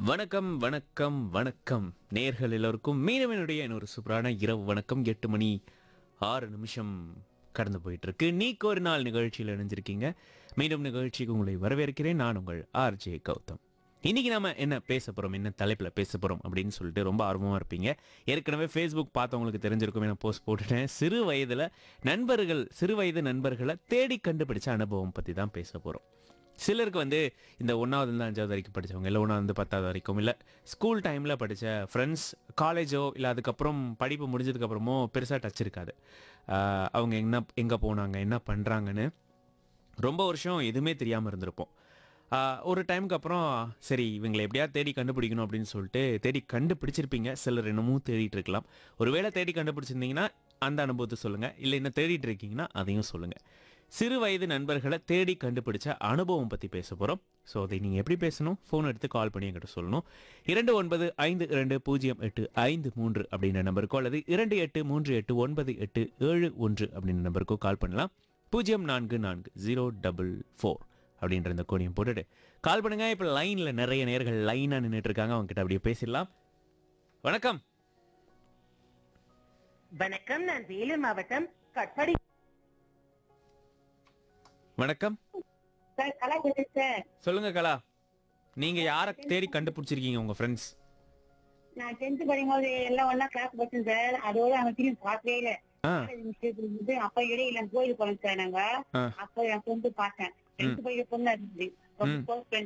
வணக்கம் வணக்கம் வணக்கம் நேர்கள் எல்லோருக்கும் மீனவனுடைய இன்னொரு சூப்பரான இரவு வணக்கம் எட்டு மணி ஆறு நிமிஷம் கடந்து போயிட்டு இருக்கு நீக்கு ஒரு நாள் நிகழ்ச்சியில் இணைஞ்சிருக்கீங்க மீண்டும் நிகழ்ச்சிக்கு உங்களை வரவேற்கிறேன் நான் உங்கள் ஆர்ஜே கௌதம் இன்னைக்கு நாம என்ன பேச போறோம் என்ன தலைப்பில் பேச போறோம் அப்படின்னு சொல்லிட்டு ரொம்ப ஆர்வமா இருப்பீங்க ஏற்கனவே ஃபேஸ்புக் பார்த்தவங்களுக்கு தெரிஞ்சிருக்கும் நான் போஸ்ட் போட்டுட்டேன் சிறு வயதுல நண்பர்கள் சிறு வயது நண்பர்களை தேடி கண்டுபிடிச்ச அனுபவம் பத்தி தான் பேச போறோம் சிலருக்கு வந்து இந்த ஒன்றாவதுலேருந்து அஞ்சாவது வரைக்கும் படித்தவங்க இல்லை ஒன்றாவது பத்தாவது வரைக்கும் இல்லை ஸ்கூல் டைமில் படித்த ஃப்ரெண்ட்ஸ் காலேஜோ இல்லை அதுக்கப்புறம் படிப்பு முடிஞ்சதுக்கப்புறமோ பெருசாக டச் இருக்காது ஆஹ் அவங்க என்ன எங்கே போனாங்க என்ன பண்ணுறாங்கன்னு ரொம்ப வருஷம் எதுவுமே தெரியாமல் இருந்திருப்போம் ஆஹ் ஒரு டைமுக்கு அப்புறம் சரி இவங்களை எப்படியாவது தேடி கண்டுபிடிக்கணும் அப்படின்னு சொல்லிட்டு தேடி கண்டுபிடிச்சிருப்பீங்க சிலர் என்னமும் தேடிட்டு இருக்கலாம் ஒருவேளை தேடி கண்டுபிடிச்சிருந்தீங்கன்னா அந்த அனுபவத்தை சொல்லுங்கள் இல்லை என்ன தேடிட்டு இருக்கீங்கன்னா அதையும் சொல்லுங்கள் சிறு வயது நண்பர்களை தேடி கண்டுபிடிச்ச அனுபவம் பற்றி பேச போகிறோம் ஸோ அதை நீங்கள் எப்படி பேசணும் ஃபோன் எடுத்து கால் பண்ணி என்கிட்ட சொல்லணும் இரண்டு ஒன்பது ஐந்து இரண்டு பூஜ்ஜியம் எட்டு ஐந்து மூன்று அப்படின்ற நம்பருக்கோ அல்லது இரண்டு எட்டு மூன்று எட்டு ஒன்பது எட்டு ஏழு ஒன்று அப்படின்ற நம்பருக்கோ கால் பண்ணலாம் பூஜ்ஜியம் நான்கு நான்கு ஜீரோ டபுள் ஃபோர் அப்படின்ற இந்த கோடியும் போட்டுட்டு கால் பண்ணுங்க இப்போ லைனில் நிறைய நேர்கள் லைனாக நின்றுட்டு இருக்காங்க அவங்க கிட்ட அப்படியே பேசிடலாம் வணக்கம் வணக்கம் நான் வேலூர் மாவட்டம் கட்பாடி வணக்கம் சார் கலா பேசுறேன் சார் சொல்லுங்க கலா நீங்க யாரை தேடி கண்டுபிடிச்சிருக்கீங்க உங்க ஃப்ரெண்ட்ஸ் நான் டென்த் படிக்கும்போது எல்லாம் ஒண்ணா கிளாஸ் படிச்சேன் சார் அதோட அவன் திரும்பி பார்க்கவே இல்லை ஆ இருந்து அப்ப இடையில கோயிலுக்கு போனோம் சார் நாங்க ஆ. அப்ப என் ஃப்ரெண்டு பார்த்தேன் டென்த் படிக்கிற பொண்ணு இருந்துச்சு ரொம்ப க்ளோஸ் ஃப்ரெண்ட்